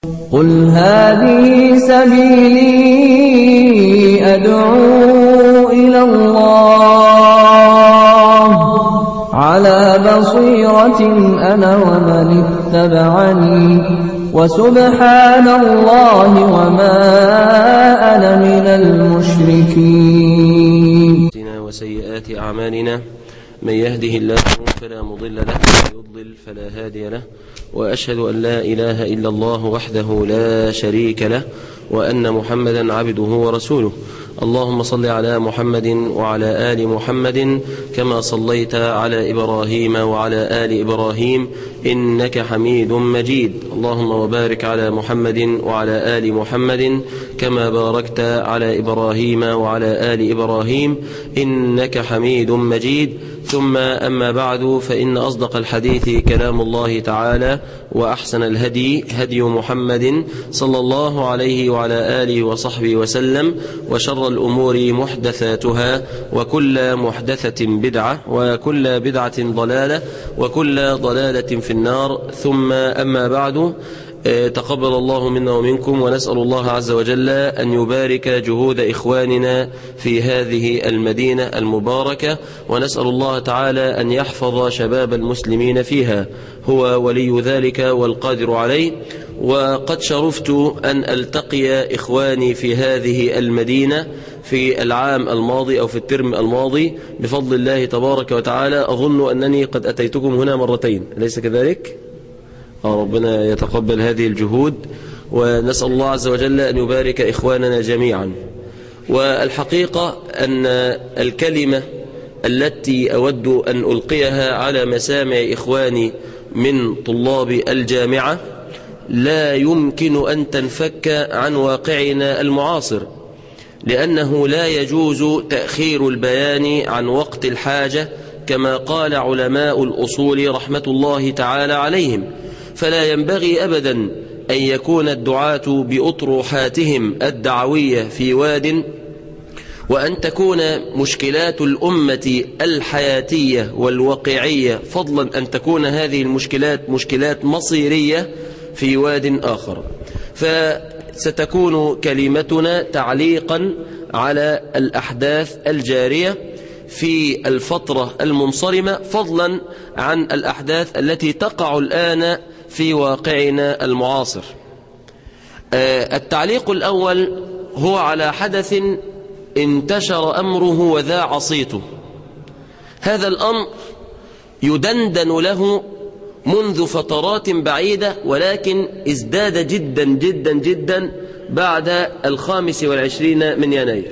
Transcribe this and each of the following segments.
قل هذه سبيلي أدعو إلى الله على بصيرة أنا ومن اتبعني وسبحان الله وما أنا من المشركين وسيئات أعمالنا من يهده الله فلا مضل له ومن يضلل فلا هادي له وأشهد أن لا إله إلا الله وحده لا شريك له وأن محمدا عبده ورسوله اللهم صل على محمد وعلى آل محمد كما صليت على إبراهيم وعلى آل إبراهيم إنك حميد مجيد اللهم وبارك على محمد وعلى آل محمد كما باركت على إبراهيم وعلى آل إبراهيم إنك حميد مجيد ثم أما بعد فإن أصدق الحديث كلام الله تعالى وأحسن الهدي هدي محمد صلى الله عليه وعلى آله وصحبه وسلم وشر الأمور محدثاتها وكل محدثة بدعة وكل بدعة ضلالة وكل ضلالة في النار ثم أما بعد تقبل الله منا ومنكم ونسأل الله عز وجل أن يبارك جهود إخواننا في هذه المدينة المباركة ونسأل الله تعالى أن يحفظ شباب المسلمين فيها هو ولي ذلك والقادر عليه وقد شرفت أن ألتقي إخواني في هذه المدينة في العام الماضي أو في الترم الماضي بفضل الله تبارك وتعالى أظن أنني قد أتيتكم هنا مرتين أليس كذلك؟ ربنا يتقبل هذه الجهود ونسأل الله عز وجل أن يبارك إخواننا جميعا والحقيقة أن الكلمة التي أود أن ألقيها على مسامع إخواني من طلاب الجامعة لا يمكن أن تنفك عن واقعنا المعاصر لأنه لا يجوز تأخير البيان عن وقت الحاجة كما قال علماء الأصول رحمة الله تعالى عليهم فلا ينبغي أبدا أن يكون الدعاة بأطروحاتهم الدعوية في واد وأن تكون مشكلات الأمة الحياتية والواقعية فضلا أن تكون هذه المشكلات مشكلات مصيرية في واد آخر فستكون كلمتنا تعليقا على الأحداث الجارية في الفترة المنصرمة فضلا عن الأحداث التي تقع الآن في واقعنا المعاصر التعليق الأول هو على حدث انتشر أمره وذاع صيته هذا الأمر يدندن له منذ فترات بعيدة ولكن ازداد جدا جدا جدا بعد الخامس والعشرين من يناير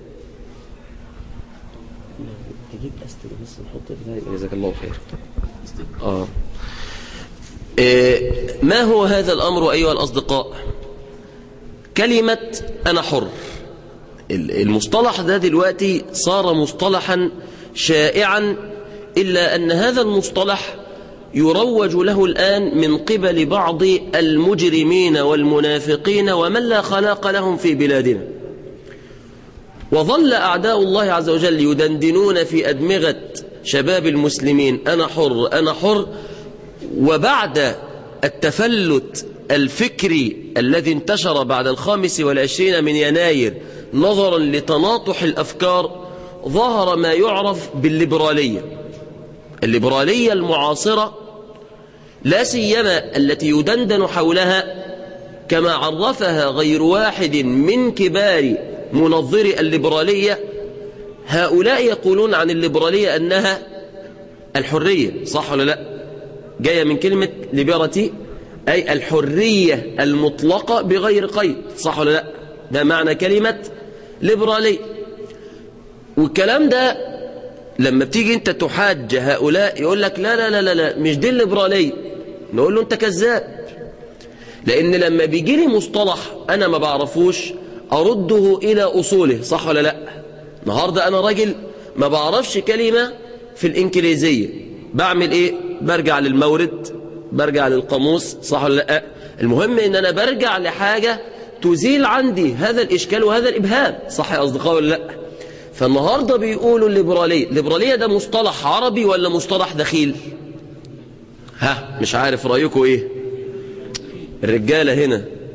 تجيب أستر بس نحط جزاك الله خير آه. إيه ما هو هذا الأمر أيها الأصدقاء كلمة أنا حر المصطلح ده دلوقتي صار مصطلحا شائعا إلا أن هذا المصطلح يروج له الآن من قبل بعض المجرمين والمنافقين ومن لا خلاق لهم في بلادنا وظل أعداء الله عز وجل يدندنون في أدمغة شباب المسلمين أنا حر أنا حر وبعد التفلت الفكري الذي انتشر بعد الخامس والعشرين من يناير نظرا لتناطح الأفكار ظهر ما يعرف بالليبرالية الليبرالية المعاصرة لا سيما التي يدندن حولها كما عرفها غير واحد من كبار منظري الليبرالية هؤلاء يقولون عن الليبرالية أنها الحرية صح ولا لا جاية من كلمة ليبرتي أي الحرية المطلقة بغير قيد صح ولا لا ده معنى كلمة ليبرالية والكلام ده لما بتيجي انت تحاج هؤلاء يقول لك لا لا لا لا, لا مش دي الليبرالية نقول له انت كذاب لان لما بيجي لي مصطلح انا ما بعرفوش ارده الى اصوله صح ولا لا النهارده انا راجل ما بعرفش كلمة في الانكليزية بعمل ايه برجع للمورد برجع للقاموس صح ولا لا المهم ان انا برجع لحاجة تزيل عندي هذا الاشكال وهذا الابهام صح يا اصدقاء ولا لا فالنهاردة بيقولوا الليبرالية الليبرالية ده مصطلح عربي ولا مصطلح دخيل ها مش عارف رأيكم ايه الرجالة هنا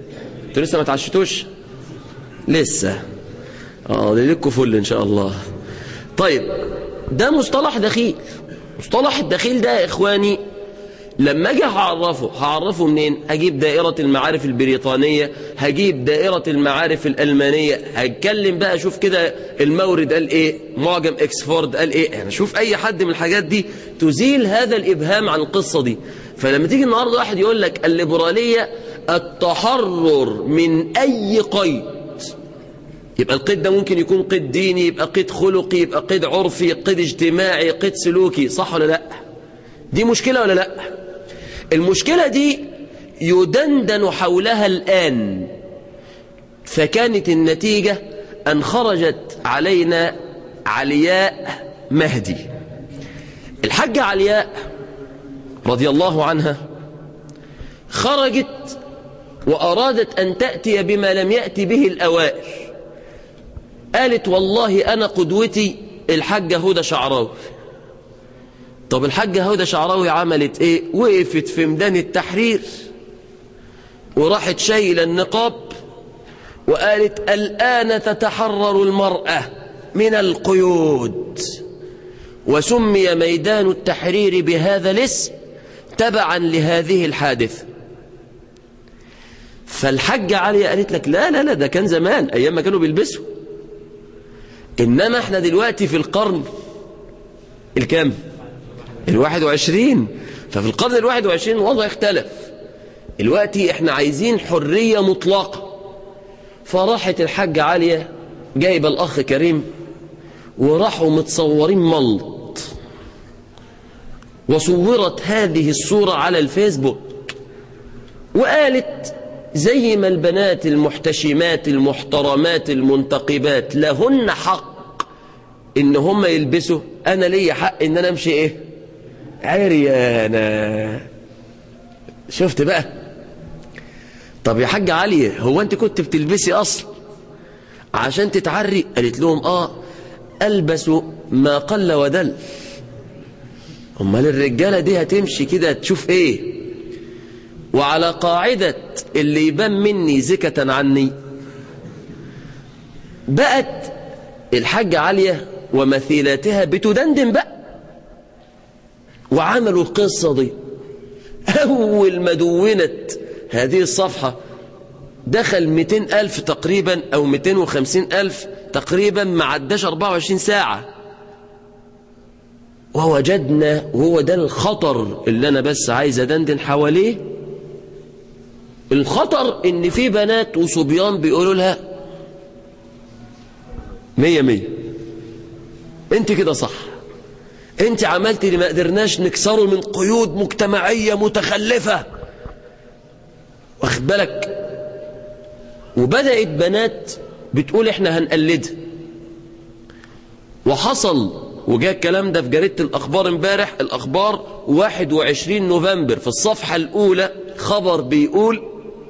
انتوا لسه ما اتعشتوش لسه اه ليلكوا فل ان شاء الله طيب ده مصطلح دخيل مصطلح الدخيل ده يا اخواني لما اجي هعرفه هعرفه منين هجيب دائرة المعارف البريطانية هجيب دائرة المعارف الألمانية هتكلم بقى اشوف كده المورد قال ايه معجم اكسفورد قال ايه يعني اشوف اي حد من الحاجات دي تزيل هذا الابهام عن القصة دي فلما تيجي النهاردة واحد يقول لك الليبرالية التحرر من اي قيد يبقى القيد ده ممكن يكون قيد ديني يبقى قيد خلقي يبقى قيد عرفي قيد اجتماعي قيد سلوكي صح ولا لا دي مشكلة ولا لا المشكلة دي يدندن حولها الآن فكانت النتيجة أن خرجت علينا علياء مهدي الحاجة علياء رضي الله عنها خرجت وأرادت أن تأتي بما لم يأتي به الأوائل قالت والله أنا قدوتي الحاجة هدى شعراوي طب الحاجة هدى شعراوي عملت ايه وقفت في ميدان التحرير وراحت شايلة النقاب وقالت الآن تتحرر المرأة من القيود وسمي ميدان التحرير بهذا الاسم تبعا لهذه الحادثة فالحاجة عليا قالت لك لا لا لا ده كان زمان أيام ما كانوا بيلبسوا إنما احنا دلوقتي في القرن الكام الواحد وعشرين ففي القرن الواحد وعشرين الوضع اختلف دلوقتي احنا عايزين حرية مطلقة فراحت الحاجة عالية جايبة الأخ كريم وراحوا متصورين ملط وصورت هذه الصورة على الفيسبوك وقالت زي ما البنات المحتشمات المحترمات المنتقبات لهن حق ان هم يلبسوا انا ليا حق ان انا امشي ايه عريانة شفت بقى طب يا حاجة عالية هو انت كنت بتلبسي اصلا عشان تتعري قالت لهم اه البس ما قل ودل امال الرجالة دي هتمشي كده تشوف ايه وعلى قاعدة اللي يبان مني زكة عني بقت الحاجة عالية ومثيلاتها بتدندن بقى وعملوا القصة دي أول ما دونت هذه الصفحة دخل 200 ألف تقريبا أو 250 ألف تقريبا ما عداش 24 ساعة ووجدنا وهو ده الخطر اللي أنا بس عايز أدندن حواليه الخطر إن في بنات وصبيان بيقولوا لها مية مية انت كده صح انت عملت اللي ما قدرناش نكسره من قيود مجتمعية متخلفة واخد بالك وبدأت بنات بتقول احنا هنقلدها وحصل وجاء الكلام ده في جريدة الأخبار امبارح الأخبار 21 نوفمبر في الصفحة الأولى خبر بيقول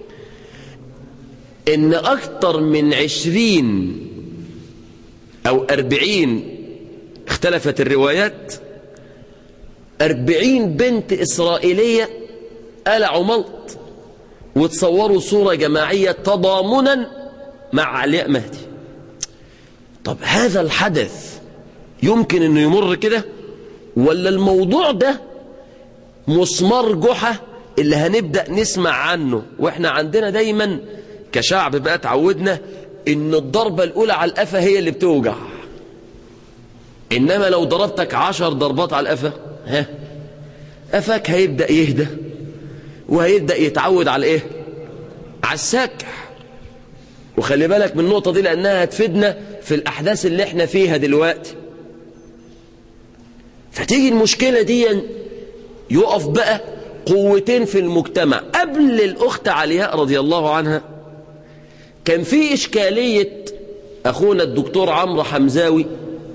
إن أكتر من 20 أو 40 اختلفت الروايات أربعين بنت إسرائيلية قلعوا ملط وتصوروا صورة جماعية تضامنا مع علياء مهدي طب هذا الحدث يمكن انه يمر كده ولا الموضوع ده مسمار جحا اللي هنبدأ نسمع عنه واحنا عندنا دايما كشعب بقى تعودنا ان الضربة الاولى على القفا هي اللي بتوجع إنما لو ضربتك عشر ضربات على القفا ها قفاك هيبدأ يهدى وهيبدأ يتعود على إيه على السكح وخلي بالك من النقطة دي لأنها هتفيدنا في الأحداث اللي احنا فيها دلوقتي فتيجي المشكلة دي يقف بقى قوتين في المجتمع قبل الأخت علياء رضي الله عنها كان في إشكالية أخونا الدكتور عمرو حمزاوي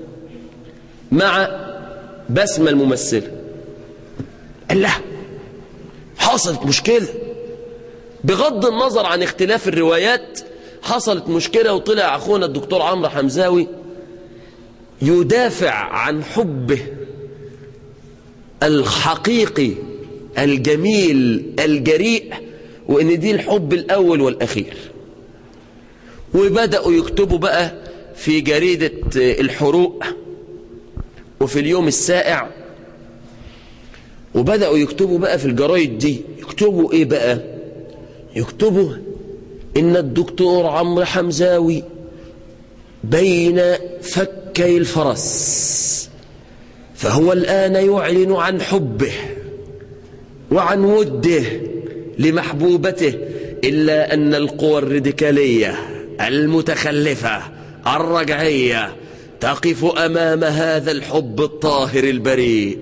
مع بسمة الممثلة قال لها حصلت مشكلة بغض النظر عن اختلاف الروايات حصلت مشكلة وطلع أخونا الدكتور عمرو حمزاوي يدافع عن حبه الحقيقي الجميل الجريء وإن دي الحب الأول والأخير وبدأوا يكتبوا بقى في جريدة الحروق وفي اليوم السائع وبدأوا يكتبوا بقى في الجرايد دي يكتبوا ايه بقى يكتبوا ان الدكتور عمرو حمزاوي بين فكي الفرس فهو الآن يعلن عن حبه وعن وده لمحبوبته إلا أن القوى الراديكالية المتخلفة الرجعية تقف أمام هذا الحب الطاهر البريء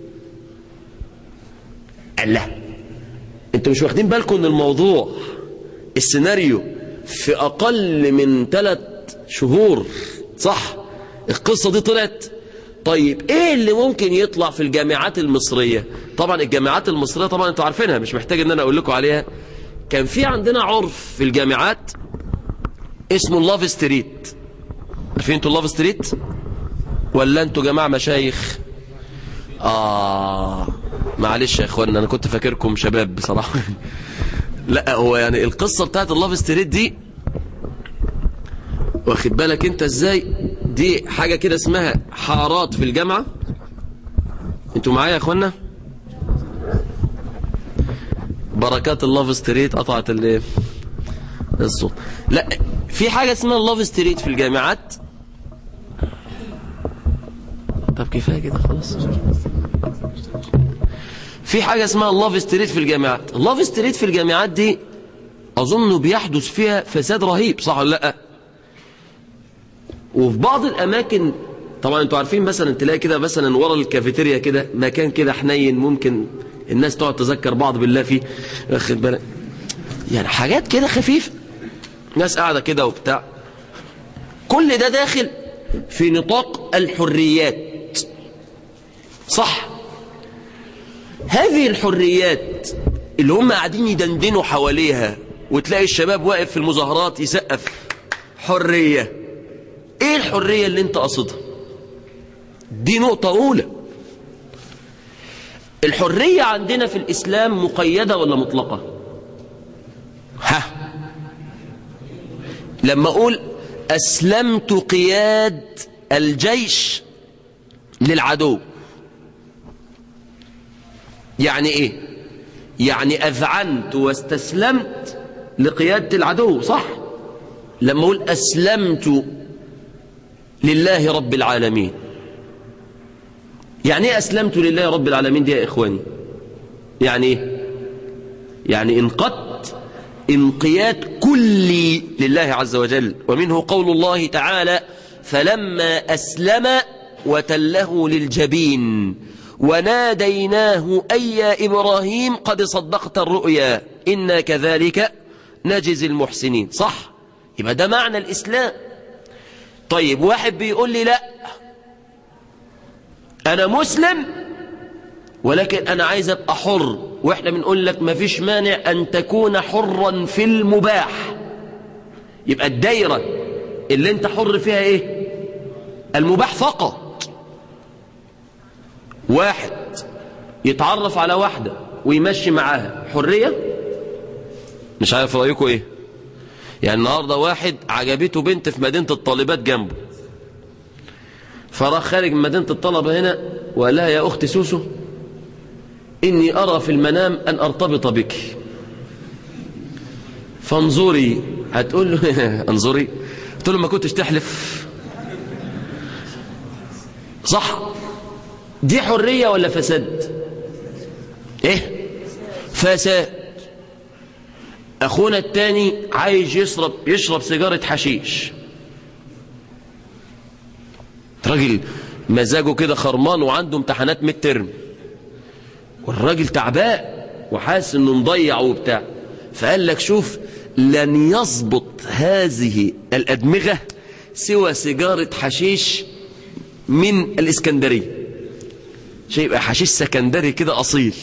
الله انتوا مش واخدين بالكم ان الموضوع السيناريو في أقل من ثلاث شهور صح القصة دي طلعت طيب ايه اللي ممكن يطلع في الجامعات المصرية طبعا الجامعات المصرية طبعا انتوا عارفينها مش محتاج ان انا اقول لكم عليها كان في عندنا عرف في الجامعات اسمه اللاف ستريت عارفين انتوا اللاف ستريت ولا انتوا جماعة مشايخ اه معلش يا اخوانا انا كنت فاكركم شباب بصراحة لا هو يعني القصة بتاعت اللاف ستريت دي واخد بالك انت ازاي دي حاجة كده اسمها حارات في الجامعة انتوا معايا يا اخوانا بركات اللاف ستريت قطعت ال الصوت لا في حاجة اسمها اللاف ستريت في الجامعات طب كفاية كده خلاص في حاجة اسمها اللاف ستريت في الجامعات اللاف ستريت في الجامعات دي أظن بيحدث فيها فساد رهيب صح ولا لا وفي بعض الأماكن طبعا انتوا عارفين مثلا تلاقي كده مثلا ورا الكافيتيريا كده مكان كده حنين ممكن الناس تقعد تذكر بعض بالله فيه واخد بالك يعني حاجات كده خفيفة ناس قاعدة كده وبتاع كل ده داخل في نطاق الحريات صح هذه الحريات اللي هم قاعدين يدندنوا حواليها وتلاقي الشباب واقف في المظاهرات يسقف حرية ايه الحرية اللي انت قصدها دي نقطة اولى الحرية عندنا في الاسلام مقيدة ولا مطلقة ها لما اقول اسلمت قياد الجيش للعدو يعني ايه يعني اذعنت واستسلمت لقيادة العدو صح لما اقول اسلمت لله رب العالمين يعني ايه اسلمت لله رب العالمين دي يا اخواني يعني ايه يعني انقدت انقياد كلي لله عز وجل ومنه قول الله تعالى فلما أسلم وتله للجبين وناديناه أي يا إبراهيم قد صدقت الرؤيا إنا كذلك نجزي المحسنين صح يبقى ده معنى الإسلام طيب واحد بيقول لي لا أنا مسلم ولكن أنا عايز أبقى حر وإحنا بنقول لك ما فيش مانع أن تكون حرا في المباح يبقى الدايرة اللي أنت حر فيها إيه المباح فقط واحد يتعرف على واحدة ويمشي معاها حرية مش عارف رأيكم إيه يعني النهاردة واحد عجبته بنت في مدينة الطالبات جنبه فراح خارج من مدينة الطلبة هنا وقال لها يا أختي سوسو إني أرى في المنام أن أرتبط بك فانظري هتقول له انظري قلت له ما كنتش تحلف صح دي حرية ولا فساد ايه فساد اخونا التاني عايز يشرب يشرب سيجارة حشيش راجل مزاجه كده خرمان وعنده امتحانات ميد ترم والراجل تعبان وحاسس انه مضيع وبتاع فقال لك شوف لن يضبط هذه الأدمغة سوى سيجارة حشيش من الإسكندرية شيء يبقى حشيش سكندري كده أصيل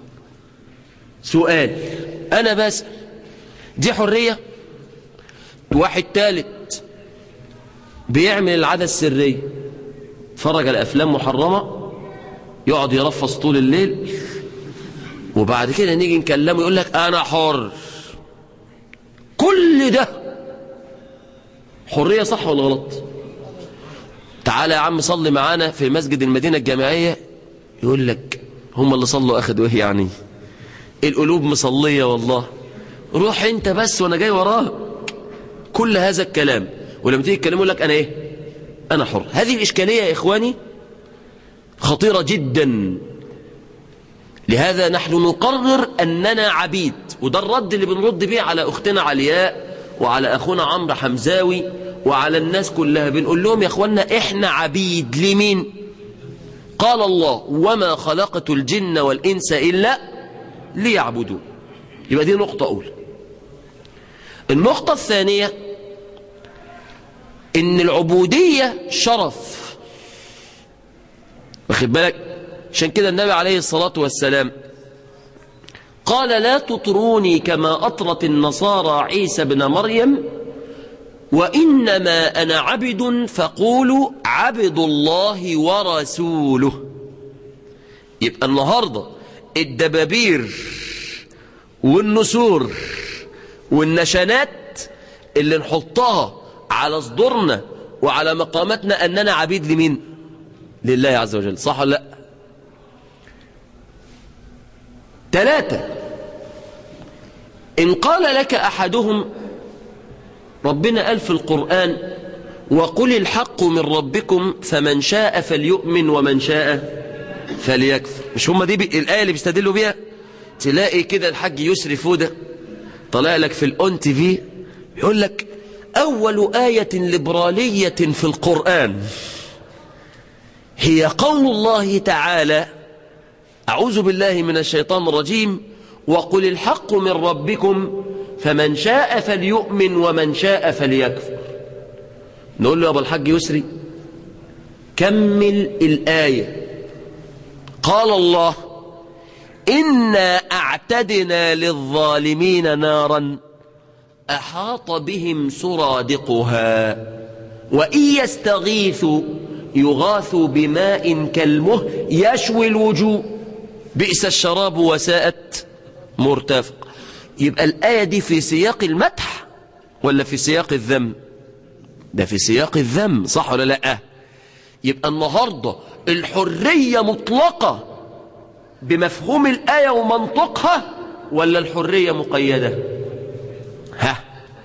سؤال أنا بس دي حرية واحد تالت بيعمل العادة السرية فرج على أفلام محرمة يقعد يرفص طول الليل وبعد كده نيجي نكلمه يقول لك أنا حر كل ده حرية صح ولا غلط تعالى يا عم صلي معانا في مسجد المدينة الجامعية يقول لك هم اللي صلوا أخدوا إيه يعني القلوب مصلية والله روح انت بس وانا جاي وراك كل هذا الكلام ولما تيجي تكلموا لك انا ايه انا حر هذه الاشكالية يا اخواني خطيرة جدا لهذا نحن نقرر اننا عبيد وده الرد اللي بنرد بيه على اختنا علياء وعلى اخونا عمرو حمزاوي وعلى الناس كلها بنقول لهم يا اخوانا احنا عبيد لمين قال الله وما خلقت الجن والانس الا ليعبدون يبقى دي نقطة أولى النقطة الثانية إن العبودية شرف واخد بالك عشان كده النبي عليه الصلاة والسلام قال لا تطروني كما أطرت النصارى عيسى بن مريم وإنما أنا عبد فقولوا عبد الله ورسوله يبقى النهاردة الدبابير والنسور والنشانات اللي نحطها على صدورنا وعلى مقاماتنا أننا عبيد لمين لله عز وجل صح ولا لا ثلاثة إن قال لك أحدهم ربنا قال في القرآن وقل الحق من ربكم فمن شاء فليؤمن ومن شاء فليكفر مش هم دي بي... الآية اللي بيستدلوا بيها تلاقي كده الحاج يسري فودة طلع لك في الأون تي في يقول لك أول آية ليبرالية في القرآن هي قول الله تعالى أعوذ بالله من الشيطان الرجيم وقل الحق من ربكم فمن شاء فليؤمن ومن شاء فليكفر نقول له يا أبو الحاج يسري كمل الآية قال الله إنا أعتدنا للظالمين نارا أحاط بهم سرادقها وإن يستغيثوا يغاثوا بماء كالمه يشوي الوجوه بئس الشراب وساءت مرتفق يبقى الآية دي في سياق المدح ولا في سياق الذم ده في سياق الذم صح ولا لا يبقى النهاردة الحرية مطلقة بمفهوم الآية ومنطقها ولا الحرية مقيدة ها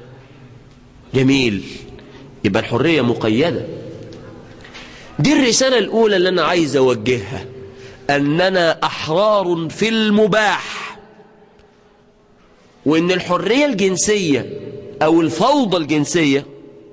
جميل يبقى الحرية مقيدة دي الرسالة الأولى اللي أنا عايز أوجهها أننا أحرار في المباح وأن الحرية الجنسية أو الفوضى الجنسية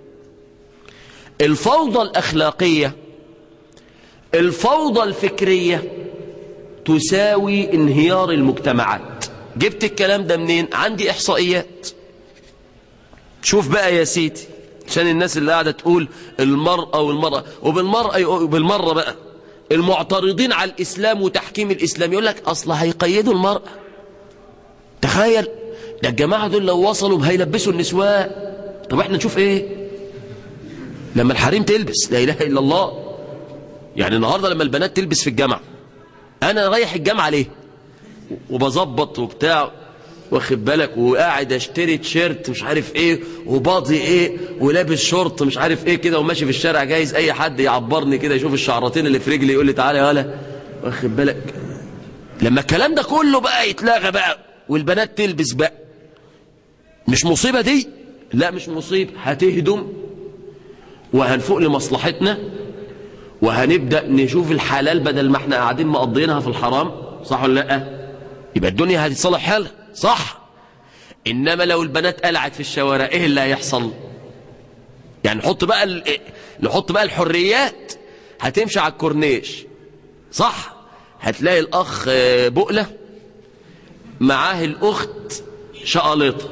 الفوضى الأخلاقية الفوضى الفكرية تساوي انهيار المجتمعات جبت الكلام ده منين عندي إحصائيات شوف بقى يا سيدي عشان الناس اللي قاعدة تقول المرأة والمرأة وبالمرأة بالمرة بقى المعترضين على الإسلام وتحكيم الإسلام يقول لك أصلا هيقيدوا المرأة تخيل ده الجماعة دول لو وصلوا هيلبسوا النسوان طب احنا نشوف ايه لما الحريم تلبس لا إله إلا الله يعني النهاردة لما البنات تلبس في الجامعة أنا رايح الجامعة ليه وبظبط وبتاع واخد بالك وقاعد اشتري تيشيرت مش عارف ايه وباضي ايه ولابس شورت مش عارف ايه كده وماشي في الشارع جايز اي حد يعبرني كده يشوف الشعرتين اللي في رجلي يقول لي تعالى يا هلا واخد بالك لما الكلام ده كله بقى يتلغى بقى والبنات تلبس بقى مش مصيبة دي لا مش مصيبة هتهدم وهنفوق لمصلحتنا وهنبدأ نشوف الحلال بدل ما احنا قاعدين مقضينها في الحرام صح ولا لا يبقى الدنيا هتتصلح حالها صح انما لو البنات قلعت في الشوارع ايه اللي هيحصل يعني نحط بقى ال... نحط بقى الحريات هتمشي على الكورنيش صح هتلاقي الاخ بقله معاه الاخت شقلطه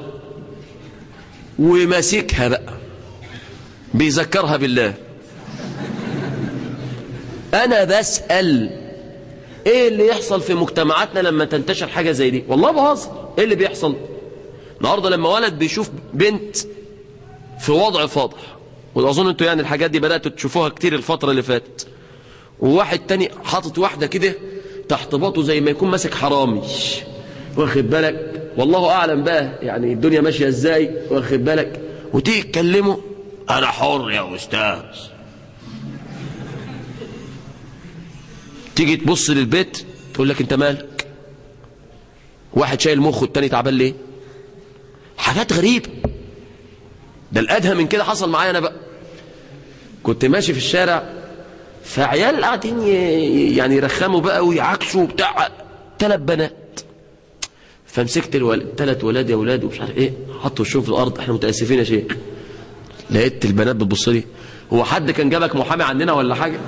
وماسكها بقى بيذكرها بالله انا بسأل ايه اللي يحصل في مجتمعاتنا لما تنتشر حاجة زي دي والله بهزر ايه اللي بيحصل النهاردة لما ولد بيشوف بنت في وضع فاضح واظن انتوا يعني الحاجات دي بدأتوا تشوفوها كتير الفترة اللي فاتت وواحد تاني حاطط واحدة كده تحت باطه زي ما يكون ماسك حرامي واخد بالك والله اعلم بقى يعني الدنيا ماشية ازاي واخد بالك وتيجي تكلمه انا حر يا استاذ تيجي تبص للبيت تقول لك انت مالك واحد شايل مخه التاني تعبان ليه حاجات غريبة ده الأدهى من كده حصل معايا أنا بقى كنت ماشي في الشارع فعيال قاعدين ي- يعني يرخموا بقى ويعكسوا بتاع ثلاث بنات فمسكت الولد ثلاث ولاد يا ولاد ومش عارف ايه حطوا الشوف في الارض احنا متاسفين يا شيخ لقيت البنات بتبص لي هو حد كان جابك محامي عننا ولا حاجه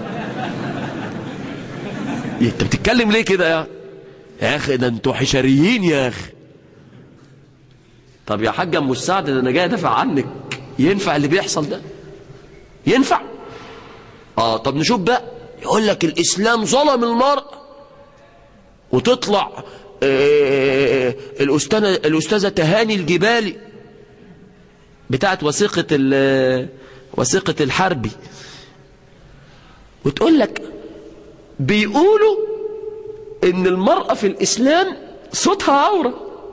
إيه، انت بتتكلم ليه كده يا يا اخي ده انتوا حشريين يا اخي طب يا حاج ام مساعد ده انا جاي ادافع عنك ينفع اللي بيحصل ده ينفع اه طب نشوف بقى يقول لك الاسلام ظلم المرأة وتطلع آه، الاستاذه الاستاذه تهاني الجبالي بتاعت وثيقه ال- وثيقه الحربي وتقول لك بيقولوا ان المرأة في الاسلام صوتها عورة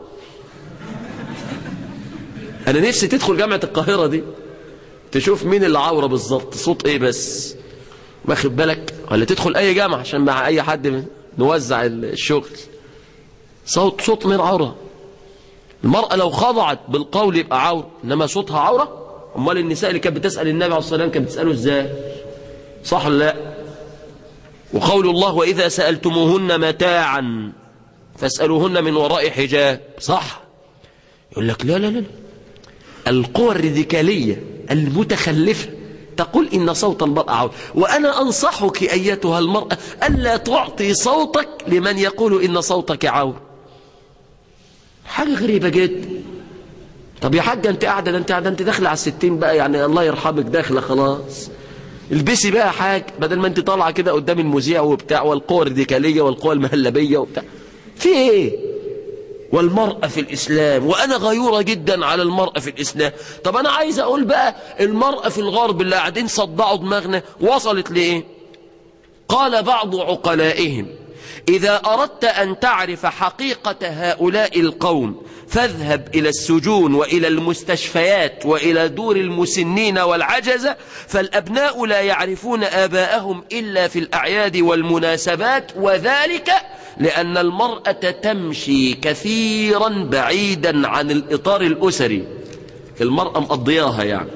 انا نفسي تدخل جامعة القاهرة دي تشوف مين اللي عورة بالظبط صوت ايه بس واخد بالك ولا تدخل اي جامعة عشان مع اي حد من- نوزع الشغل صوت صوت من عورة المرأة لو خضعت بالقول يبقى عورة انما صوتها عورة امال النساء اللي كانت بتسأل النبي عليه الصلاة والسلام كانت بتسأله ازاي صح ولا لا وقول الله وإذا سألتموهن متاعا فاسألوهن من وراء حجاب صح يقول لك لا لا لا لا. القوى الراديكالية المتخلفة تقول إن صوت المرأة عورة وأنا أنصحك أيتها المرأة ألا تعطي صوتك لمن يقول إن صوتك عورة حاجة غريبة جدا طب يا حاجة أنت قاعدة ده أنت قاعدة أنت داخلة على الستين بقى يعني الله يرحمك داخلة خلاص البسي بقى حاجة بدل ما أنت طالعة كده قدام المذيع وبتاع والقوى الراديكالية والقوى المهلبية وبتاع في إيه والمرأة في الإسلام وأنا غيورة جدا على المرأة في الإسلام طب أنا عايز أقول بقى المرأة في الغرب اللي قاعدين صدعوا دماغنا وصلت لإيه قال بعض عقلائهم إذا أردت أن تعرف حقيقة هؤلاء القوم فاذهب إلى السجون وإلى المستشفيات وإلى دور المسنين والعجزة فالأبناء لا يعرفون آباءهم إلا في الأعياد والمناسبات وذلك لأن المرأة تمشي كثيرا بعيدا عن الإطار الأسري المرأة مقضياها يعني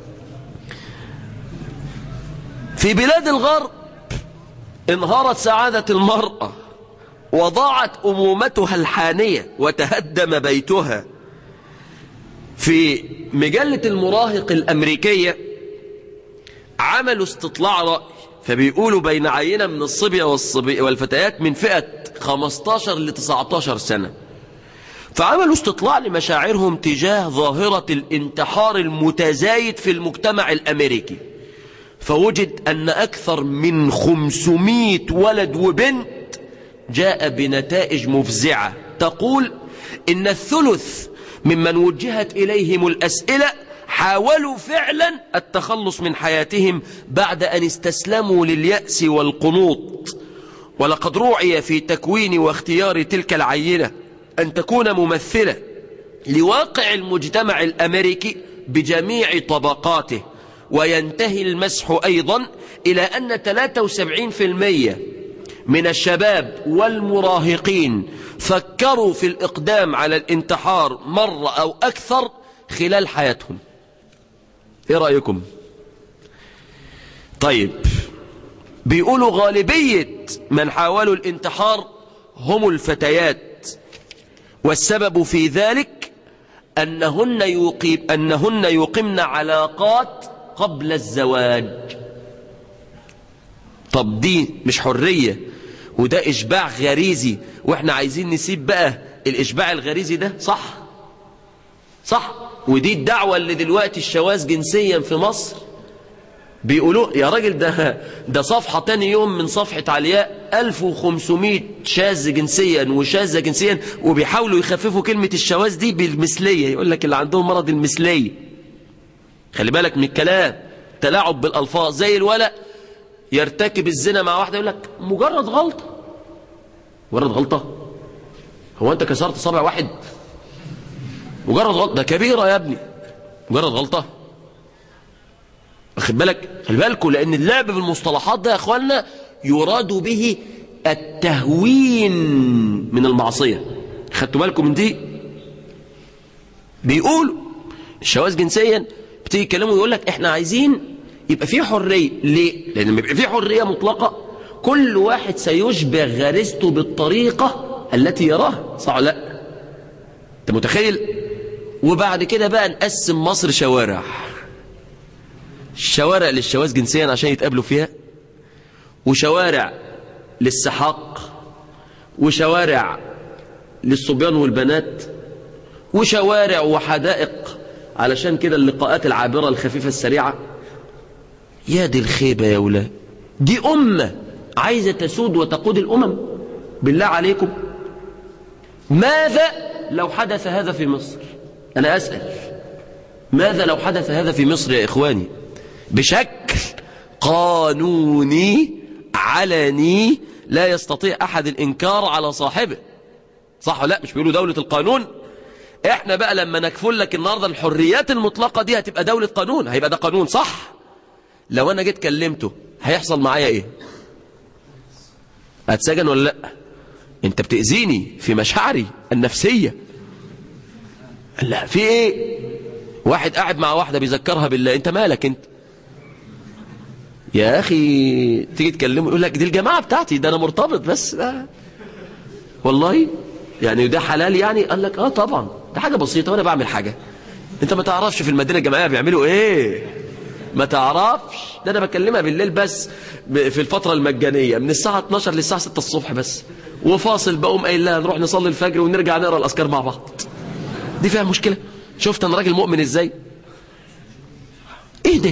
في بلاد الغرب انهارت سعادة المرأة وضاعت أمومتها الحانية وتهدم بيتها في مجلة المراهق الأمريكية عملوا استطلاع رأي فبيقولوا بين عينة من الصبية والصبي والفتيات من فئة 15 ل 19 سنة فعملوا استطلاع لمشاعرهم تجاه ظاهرة الانتحار المتزايد في المجتمع الأمريكي فوجد أن أكثر من 500 ولد وبنت جاء بنتائج مفزعة تقول إن الثلث ممن وجهت إليهم الأسئلة حاولوا فعلا التخلص من حياتهم بعد أن استسلموا لليأس والقنوط ولقد روعي في تكوين واختيار تلك العينة أن تكون ممثلة لواقع المجتمع الأمريكي بجميع طبقاته وينتهي المسح أيضا إلى أن 73% من الشباب والمراهقين فكروا في الإقدام على الانتحار مرة أو أكثر خلال حياتهم إيه رأيكم طيب بيقولوا غالبية من حاولوا الانتحار هم الفتيات والسبب في ذلك أنهن, يقيم أنهن يقمن علاقات قبل الزواج طب دي مش حرية وده إشباع غريزي وإحنا عايزين نسيب بقى الإشباع الغريزي ده صح صح ودي الدعوة اللي دلوقتي الشواذ جنسيا في مصر بيقولوا يا راجل ده ده صفحة تاني يوم من صفحة علياء 1500 شاذ جنسيا وشاذة جنسيا وبيحاولوا يخففوا كلمة الشواذ دي بالمثلية يقول لك اللي عندهم مرض المثلية خلي بالك من الكلام تلاعب بالألفاظ زي الولد يرتكب الزنا مع واحدة يقول لك مجرد غلطة مجرد غلطة هو أنت كسرت صابع واحد مجرد غلطة ده كبيرة يا ابني مجرد غلطة واخد بالك خلي بالكم لأن اللعب بالمصطلحات ده يا أخواننا يراد به التهوين من المعصية خدتوا بالكم من دي بيقولوا الشواذ جنسيا بتيجي يتكلموا ويقول لك احنا عايزين يبقى في حرية ليه؟ لأن لما يبقى في حرية مطلقة كل واحد سيشبع غريزته بالطريقة التي يراها صح ولا لا؟ انت متخيل؟ وبعد كده بقى نقسم مصر شوارع شوارع للشواذ جنسيا عشان يتقابلوا فيها وشوارع للسحاق وشوارع للصبيان والبنات وشوارع وحدائق علشان كده اللقاءات العابرة الخفيفة السريعة يا دي الخيبة يا ولاد دي أمة عايزة تسود وتقود الأمم بالله عليكم ماذا لو حدث هذا في مصر أنا أسأل ماذا لو حدث هذا في مصر يا إخواني بشكل قانوني علني لا يستطيع أحد الإنكار على صاحبه صح ولا لا مش بيقولوا دولة القانون احنا بقى لما نكفل لك النهاردة الحريات المطلقة دي هتبقى دولة قانون هيبقى ده قانون صح لو انا جيت كلمته هيحصل معايا ايه هتسجن ولا لا انت بتأذيني في مشاعري النفسية لا في ايه واحد قاعد مع واحدة بيذكرها بالله انت مالك انت يا اخي تيجي تكلمه يقول لك دي الجماعة بتاعتي ده انا مرتبط بس ده والله يعني ده حلال يعني قال لك اه طبعا ده حاجة بسيطة وانا بعمل حاجة انت ما تعرفش في المدينة الجماعية بيعملوا ايه ما تعرفش ده انا بكلمها بالليل بس في الفترة المجانية من الساعة 12 للساعة 6 الصبح بس وفاصل بقوم قايل لها نروح نصلي الفجر ونرجع نقرا الاذكار مع بعض دي فيها مشكلة شفت انا راجل مؤمن ازاي ايه ده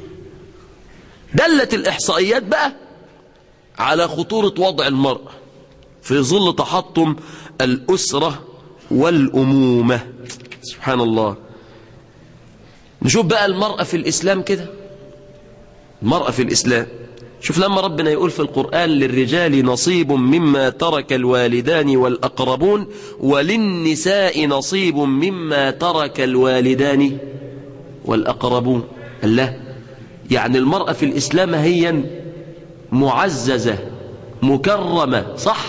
دلت الاحصائيات بقى على خطورة وضع المرأة في ظل تحطم الأسرة والأمومة سبحان الله نشوف بقى المرأة في الإسلام كده المرأة في الإسلام شوف لما ربنا يقول في القرآن للرجال نصيب مما ترك الوالدان والأقربون وللنساء نصيب مما ترك الوالدان والأقربون الله يعني المرأة في الإسلام هي معززة مكرمة صح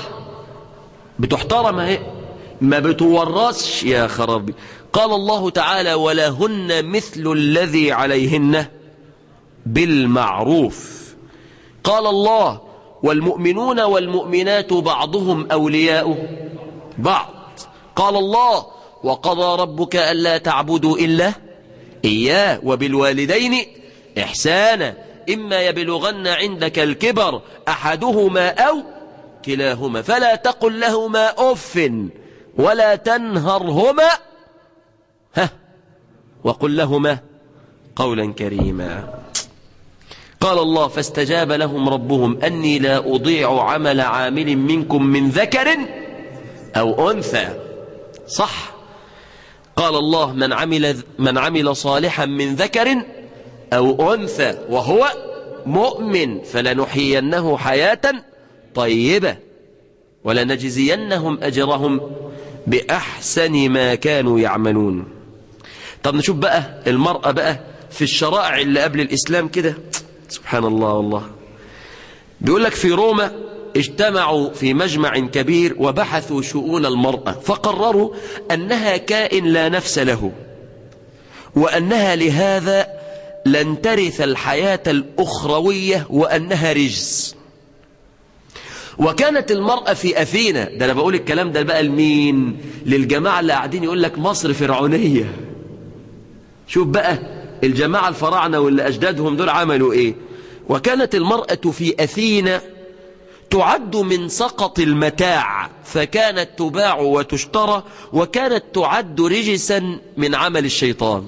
بتحترم اهي ما بتورثش يا خرابي قال الله تعالى ولهن مثل الذي عليهن بالمعروف قال الله والمؤمنون والمؤمنات بعضهم أولياء بعض قال الله وقضى ربك ألا تعبدوا إلا إياه وبالوالدين إحسانا إما يبلغن عندك الكبر أحدهما أو كلاهما فلا تقل لهما أف ولا تنهرهما ها وقل لهما قولا كريما قال الله فاستجاب لهم ربهم أني لا أضيع عمل عامل منكم من ذكر أو أنثى صح قال الله من عمل, من عمل صالحا من ذكر أو أنثى وهو مؤمن فلنحيينه حياة طيبة ولنجزينهم أجرهم بأحسن ما كانوا يعملون طب نشوف بقى المرأة بقى في الشرائع اللي قبل الإسلام كده سبحان الله والله بيقول لك في روما اجتمعوا في مجمع كبير وبحثوا شؤون المرأة فقرروا أنها كائن لا نفس له وأنها لهذا لن ترث الحياة الأخروية وأنها رجس وكانت المرأة في أثينا ده أنا بقول الكلام ده بقى لمين للجماعة اللي قاعدين يقول لك مصر فرعونية شوف بقى الجماعة الفراعنة واللي أجدادهم دول عملوا إيه وكانت المرأة في أثينا تعد من سقط المتاع فكانت تباع وتشترى وكانت تعد رجسا من عمل الشيطان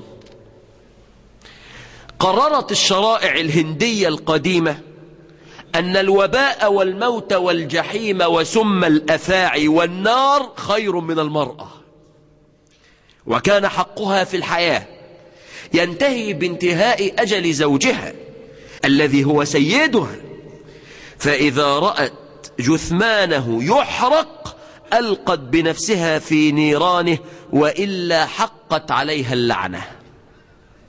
قررت الشرائع الهندية القديمة أن الوباء والموت والجحيم وسم الأفاعي والنار خير من المرأة وكان حقها في الحياة ينتهي بانتهاء أجل زوجها الذي هو سيدها فإذا رأت جثمانه يحرق ألقت بنفسها في نيرانه وإلا حقت عليها اللعنة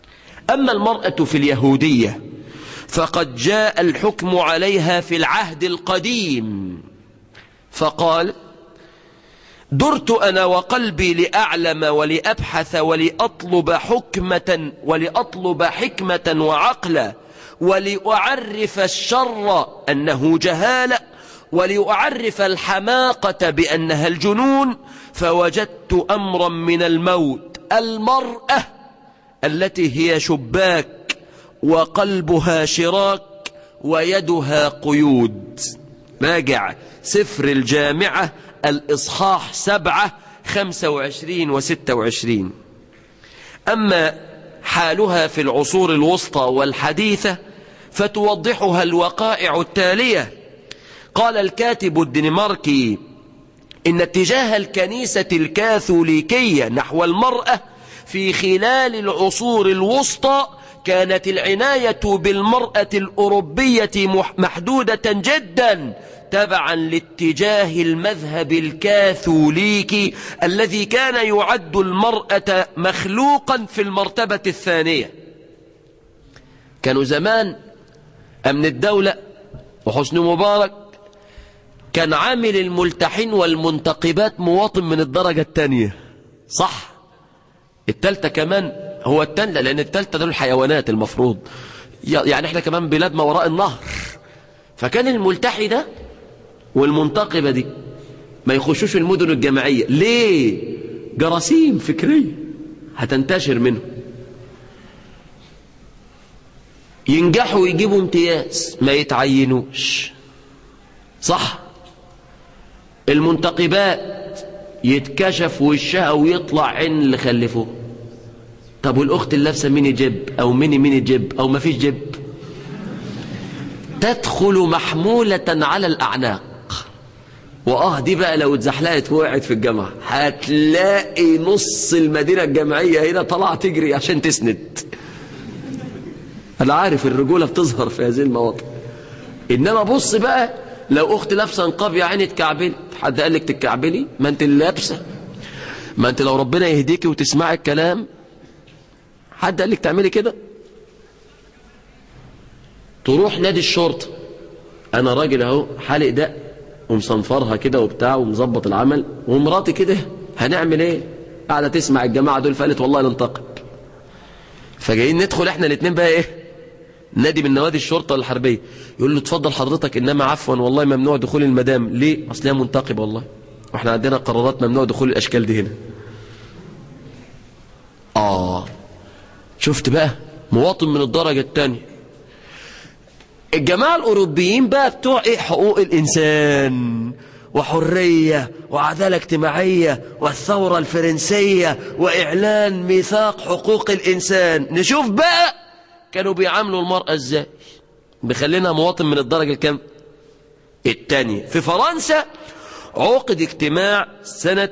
أما المرأة في اليهودية فقد جاء الحكم عليها في العهد القديم فقال درت أنا وقلبي لأعلم ولأبحث ولأطلب حكمة ولأطلب حكمة وعقلا ولأعرف الشر أنه جهالة ولأعرف الحماقة بأنها الجنون فوجدت أمرا من الموت المرأة التي هي شباك وقلبها شراك ويدها قيود راجع سفر الجامعة الإصحاح سبعة خمسة وعشرين وستة وعشرين أما حالها في العصور الوسطى والحديثة فتوضحها الوقائع التالية قال الكاتب الدنماركي إن اتجاه الكنيسة الكاثوليكية نحو المرأة في خلال العصور الوسطى كانت العناية بالمرأة الأوروبية محدودة جدا تبعا لاتجاه المذهب الكاثوليكي الذي كان يعد المرأة مخلوقا في المرتبة الثانية كانوا زمان أمن الدولة وحسن مبارك كان عامل الملتحين والمنتقبات مواطن من الدرجة الثانية صح التالتة كمان هو التالتة لأن التالتة دول الحيوانات المفروض يعني احنا كمان بلاد ما وراء النهر فكان الملتحي ده والمنتقبة دي ما يخشوش المدن الجامعية ليه جراثيم فكرية هتنتشر منه ينجحوا ويجيبوا امتياز ما يتعينوش صح المنتقبات يتكشف وشها ويطلع عين اللي خلفوه طب والاخت اللي لابسه ميني جيب او ميني ميني جيب او ما فيش جيب تدخل محمولة على الأعناق وآه دي بقى لو اتزحلقت وقعت في الجامعة هتلاقي نص المدينة الجامعية هنا طلع تجري عشان تسند أنا عارف الرجولة بتظهر في هذه المواطن إنما بص بقى لو أخت لابسة نقاب يا عيني اتكعبلت حد قال لك تتكعبلي ما أنت اللي لابسة ما أنت لو ربنا يهديكي وتسمعي الكلام حد قال لك تعملي كده تروح نادي الشرطة أنا راجل أهو حالق دق ومصنفرها كده وبتاع ومظبط العمل ومراتي كده هنعمل ايه قاعدة تسمع الجماعة دول فقالت والله ننتقب فجايين ندخل احنا الاثنين بقى ايه نادي من نوادي الشرطة الحربية يقول له اتفضل حضرتك انما عفوا والله ممنوع دخول المدام ليه اصل هي منتقبة والله واحنا عندنا قرارات ممنوع دخول الاشكال دي هنا اه شفت بقى مواطن من الدرجة الثانية الجماعة الأوروبيين بقى بتوع إيه حقوق الإنسان وحرية وعدالة اجتماعية والثورة الفرنسية وإعلان ميثاق حقوق الإنسان نشوف بقى كانوا بيعاملوا المرأة إزاي بخلينا مواطن من الدرجة الكام الثانية في فرنسا عقد اجتماع سنة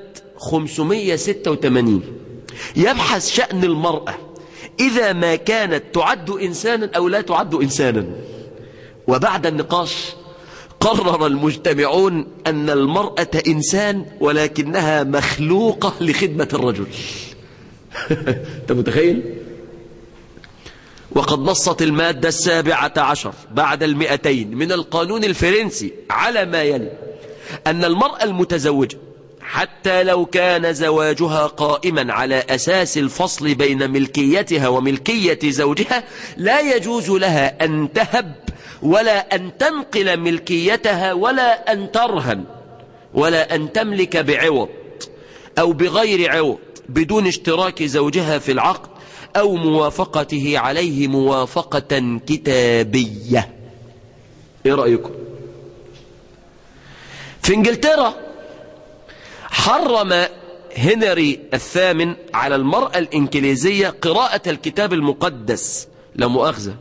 586 يبحث شأن المرأة إذا ما كانت تعد إنسانا أو لا تعد إنسانا وبعد النقاش قرر المجتمعون أن المرأة إنسان ولكنها مخلوقة لخدمة الرجل أنت متخيل؟ وقد نصت المادة السابعة عشر بعد المئتين من القانون الفرنسي على ما يلي أن المرأة المتزوجة حتى لو كان زواجها قائما على أساس الفصل بين ملكيتها وملكية زوجها لا يجوز لها أن تهب ولا أن تنقل ملكيتها ولا أن ترهن ولا أن تملك بعوض أو بغير عوض بدون اشتراك زوجها في العقد أو موافقته عليه موافقة كتابية إيه رأيكم في انجلترا حرم هنري الثامن على المرأة الإنكليزية قراءة الكتاب المقدس لا مؤاخذة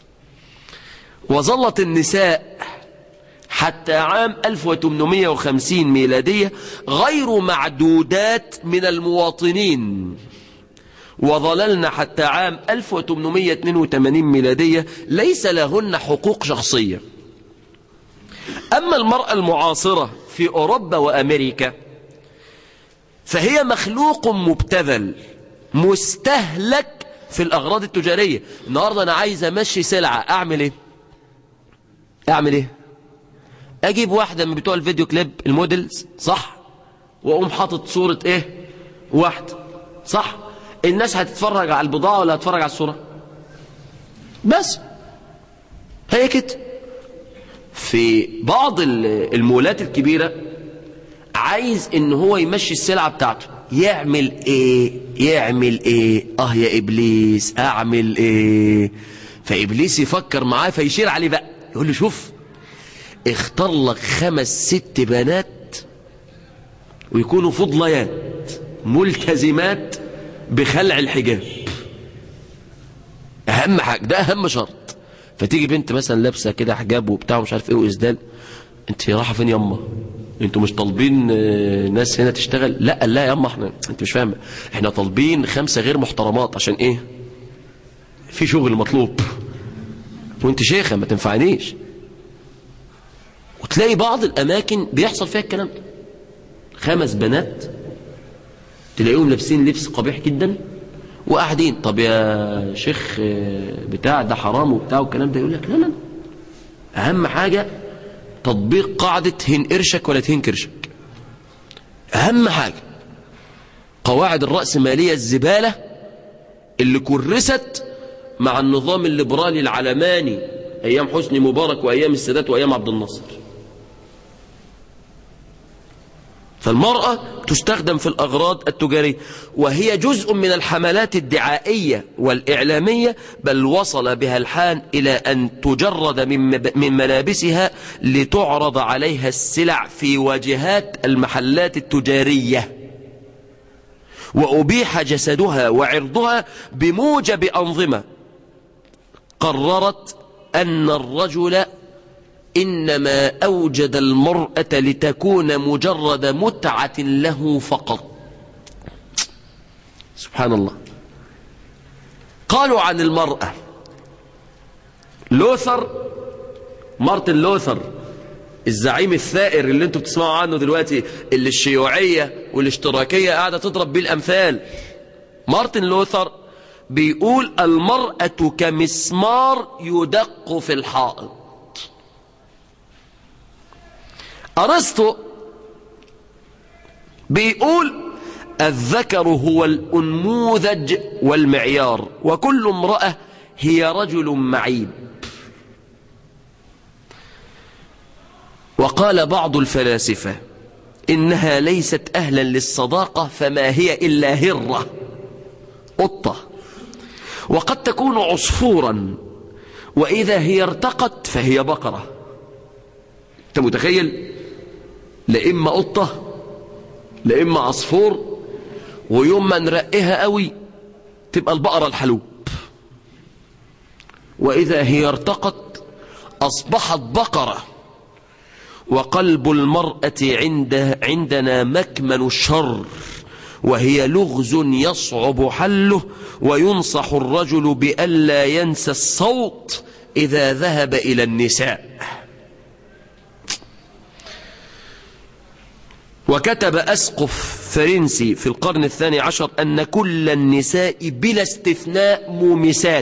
وظلت النساء حتى عام 1850 ميلادية غير معدودات من المواطنين وظللنا حتى عام 1882 ميلادية ليس لهن حقوق شخصية أما المرأة المعاصرة في أوروبا وأمريكا فهي مخلوق مبتذل مستهلك في الأغراض التجارية النهاردة أنا عايز أمشي سلعة أعمل إيه أعمل إيه أجيب واحدة من بتوع الفيديو كليب الموديلز صح وأقوم حاطط صورة إيه واحدة صح الناس هتتفرج على البضاعة ولا هتتفرج على الصورة بس هي كده في بعض المولات الكبيرة عايز ان هو يمشي السلعة بتاعته يعمل ايه يعمل ايه اه يا ابليس اعمل ايه فابليس يفكر معاه فيشير عليه بقى يقول له شوف اختار لك خمس ست بنات ويكونوا فضليات ملتزمات بخلع الحجاب اهم حاجة ده اهم شرط فتيجي بنت مثلا لابسه كده حجاب وبتاع ومش عارف ايه واسدال انت رايحه فين ياما انتوا مش طالبين ناس هنا تشتغل لا لا ياما احنا انت مش فاهمه احنا طالبين خمسه غير محترمات عشان ايه في شغل مطلوب وانت شيخه ما تنفعنيش وتلاقي بعض الاماكن بيحصل فيها الكلام ده خمس بنات تلاقيهم لابسين لبس قبيح جدا وقاعدين طب يا شيخ بتاع ده حرام وبتاع والكلام ده يقول لك لا لا اهم حاجة تطبيق قاعدة هن قرشك ولا تهن كرشك اهم حاجة قواعد الرأسمالية الزبالة اللي كرست مع النظام الليبرالي العلماني ايام حسني مبارك وايام السادات وايام عبد الناصر فالمرأة تستخدم في الأغراض التجارية وهي جزء من الحملات الدعائية والإعلامية بل وصل بها الحال إلى أن تجرد من من ملابسها لتعرض عليها السلع في واجهات المحلات التجارية وأبيح جسدها وعرضها بموجب أنظمة قررت أن الرجل إنما أوجد المرأة لتكون مجرد متعة له فقط سبحان الله قالوا عن المرأة لوثر مارتن لوثر الزعيم الثائر اللي انتم بتسمعوا عنه دلوقتي اللي الشيوعية والاشتراكية قاعدة تضرب بيه الأمثال مارتن لوثر بيقول المرأة كمسمار يدق في الحائط أرسطو بيقول الذكر هو الأنموذج والمعيار وكل امرأة هي رجل معيب وقال بعض الفلاسفة إنها ليست أهلا للصداقة فما هي إلا هرة قطة وقد تكون عصفورا وإذا هي ارتقت فهي بقرة أنت متخيل لإما قطة لإما عصفور ويوم ما نرقيها قوي تبقى البقرة الحلوب وإذا هي ارتقت أصبحت بقرة وقلب المرأة عند عندنا مكمن الشر وهي لغز يصعب حله وينصح الرجل بألا ينسى الصوت إذا ذهب إلى النساء وكتب أسقف فرنسي في القرن الثاني عشر أن كل النساء بلا استثناء مومسات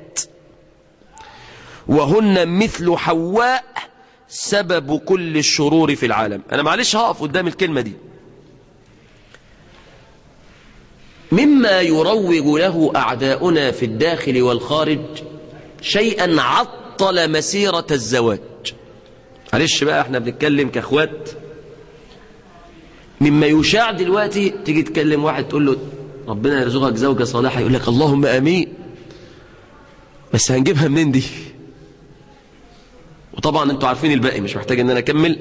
وهن مثل حواء سبب كل الشرور في العالم أنا معلش هقف قدام الكلمة دي مما يروج له أعداؤنا في الداخل والخارج شيئا عطل مسيرة الزواج معلش بقى احنا بنتكلم كاخوات مما يشاع دلوقتي تيجي تكلم واحد تقول له ربنا يرزقك زوجة صالحة يقول لك اللهم امين بس هنجيبها منين دي وطبعا انتوا عارفين الباقي مش محتاج ان انا اكمل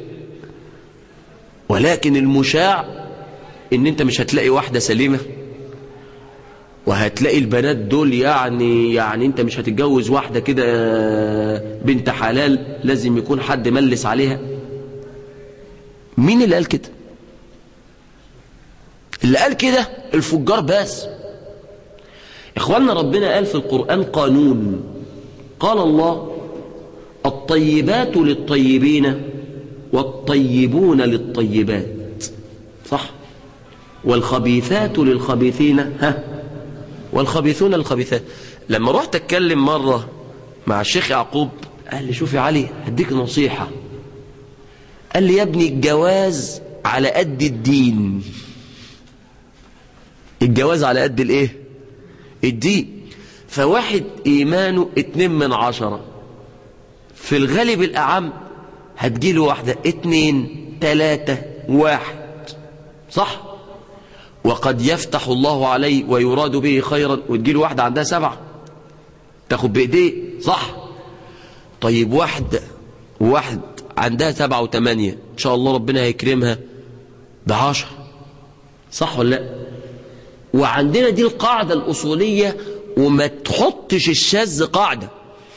ولكن المشاع ان انت مش هتلاقي واحدة سليمة وهتلاقي البنات دول يعني يعني انت مش هتتجوز واحدة كده بنت حلال لازم يكون حد ملس عليها مين اللي قال كده اللي قال كده الفجار بس اخواننا ربنا قال في القرآن قانون قال الله الطيبات للطيبين والطيبون للطيبات صح والخبيثات للخبيثين ها والخبيثون الخبيثات لما رحت اتكلم مرة مع الشيخ يعقوب قال لي شوف يا علي هديك نصيحة قال لي يا ابني الجواز على قد الدين الجواز على قد الايه الدين فواحد ايمانه اتنين من عشرة في الغالب الاعم هتجيله واحدة اتنين تلاتة واحد صح وقد يفتح الله عليه ويراد به خيرا وتجيله واحدة عندها سبعة تاخد بايديه صح طيب واحدة واحد عندها سبعة وثمانية ان شاء الله ربنا هيكرمها بعشر صح ولا لا وعندنا دي القاعدة الأصولية وما تحطش الشاذ قاعدة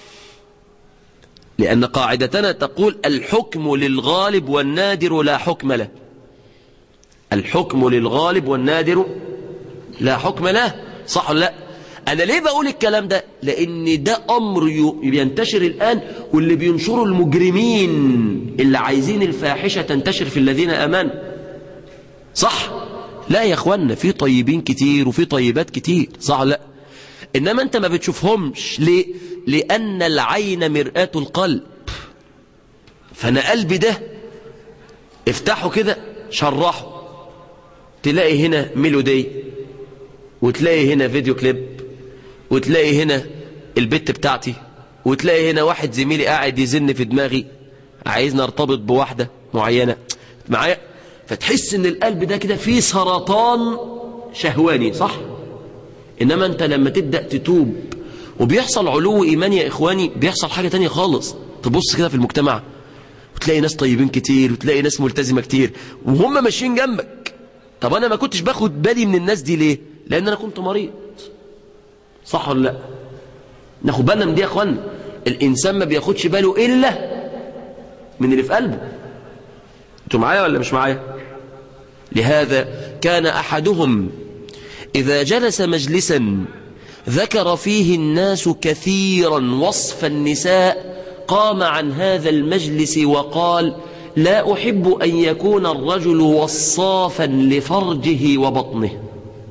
لأن قاعدتنا تقول الحكم للغالب والنادر لا حكم له الحكم للغالب والنادر لا حكم له صح ولا لا أنا ليه بقول الكلام ده لأن ده أمر ينتشر الآن واللي بينشروا المجرمين اللي عايزين الفاحشة تنتشر في الذين أمنوا صح لا يا اخوانا في طيبين كتير وفي طيبات كتير صح لا انما انت ما بتشوفهمش ليه لان العين مرآة القلب فانا قلبي ده افتحه كده شرحه تلاقي هنا ميلودي وتلاقي هنا فيديو كليب وتلاقي هنا البت بتاعتي وتلاقي هنا واحد زميلي قاعد يزن في دماغي عايزني ارتبط بواحدة معينة معايا فتحس ان القلب ده كده فيه سرطان شهواني صح انما انت لما تبدأ تتوب وبيحصل علو ايمان يا اخواني بيحصل حاجة تانية خالص تبص كده في المجتمع وتلاقي ناس طيبين كتير وتلاقي ناس ملتزمة كتير وهم ماشيين جنبك طب انا ما كنتش باخد بالي من الناس دي ليه لان انا كنت مريض صح ولا لا ناخد بالنا من دي يا اخوانا الانسان ما بياخدش باله الا من اللي في قلبه انتوا معايا ولا مش معايا لهذا كان أحدهم إذا جلس مجلسا ذكر فيه الناس كثيرا وصف النساء قام عن هذا المجلس وقال لا أحب أن يكون الرجل وصافا لفرجه وبطنه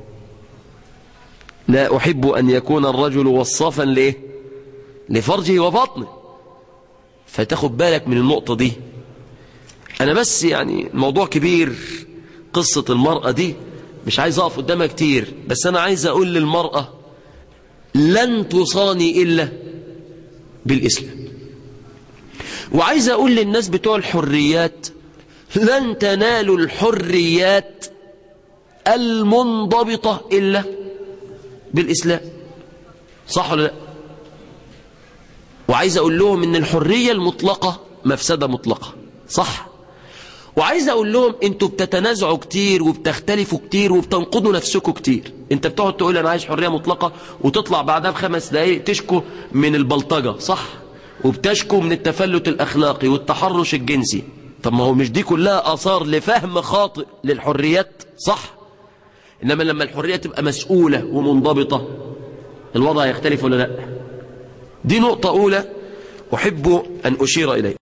لا أحب أن يكون الرجل وصافا ليه لفرجه وبطنه فتاخد بالك من النقطة دي أنا بس يعني الموضوع كبير قصة المرأة دي مش عايز أقف قدامها كتير بس أنا عايز أقول للمرأة لن تصاني إلا بالإسلام وعايز أقول للناس بتوع الحريات لن تنالوا الحريات المنضبطة إلا بالإسلام صح ولا لا وعايز أقول لهم إن الحرية المطلقة مفسدة مطلقة صح وعايز اقول لهم انتوا بتتنازعوا كتير وبتختلفوا كتير وبتنقضوا نفسكم كتير انت بتقعد تقول انا عايز حريه مطلقه وتطلع بعدها بخمس دقائق تشكو من البلطجه صح وبتشكو من التفلت الاخلاقي والتحرش الجنسي طب ما هو مش دي كلها اثار لفهم خاطئ للحريات صح انما لما الحريه تبقى مسؤوله ومنضبطه الوضع يختلف ولا لا دي نقطه اولى احب ان اشير اليه